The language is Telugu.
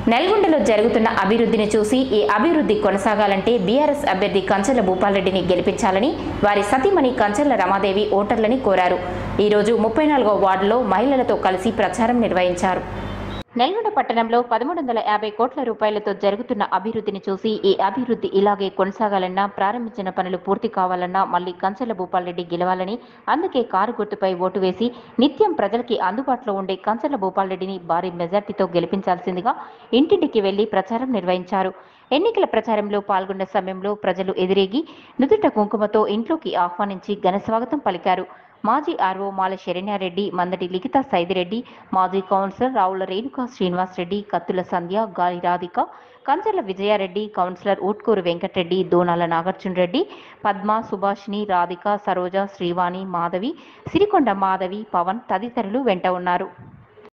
నల్గొండలో జరుగుతున్న అభివృద్ధిని చూసి ఈ అభివృద్ధి కొనసాగాలంటే బీఆర్ఎస్ అభ్యర్థి కంచెల భూపాల్రెడ్డిని గెలిపించాలని వారి సతీమణి కంచెల రమాదేవి ఓటర్లని కోరారు ఈరోజు ముప్పై నాలుగో వార్డులో మహిళలతో కలిసి ప్రచారం నిర్వహించారు నల్గొండ పట్టణంలో పదమూడు వందల యాభై కోట్ల రూపాయలతో జరుగుతున్న అభివృద్ధిని చూసి ఈ అభివృద్ధి ఇలాగే కొనసాగాలన్నా ప్రారంభించిన పనులు పూర్తి కావాలన్నా మళ్లీ కంచెల భూపాల్రెడ్డి గెలవాలని అందుకే కారు గుర్తుపై ఓటు వేసి నిత్యం ప్రజలకి అందుబాటులో ఉండే కంచెల భూపాల్రెడ్డిని భారీ మెజార్టీతో గెలిపించాల్సిందిగా ఇంటింటికి వెళ్లి ప్రచారం నిర్వహించారు ఎన్నికల ప్రచారంలో పాల్గొన్న సమయంలో ప్రజలు ఎదిరేగి నుదుట కుంకుమతో ఇంట్లోకి ఆహ్వానించి ఘనస్వాగతం పలికారు మాజీ ఆర్ఓ మాల శరణ్యారెడ్డి మందటి లిఖిత సైదిరెడ్డి మాజీ కౌన్సిలర్ రావుల రేణుకా శ్రీనివాస్ రెడ్డి కత్తుల సంధ్య గాలి రాధిక కంచర్ల విజయారెడ్డి కౌన్సిలర్ ఊట్కూరు వెంకటరెడ్డి దోనాల నాగార్జున రెడ్డి పద్మ సుభాషిణి రాధిక సరోజ శ్రీవాణి మాధవి సిరికొండ మాధవి పవన్ తదితరులు వెంట ఉన్నారు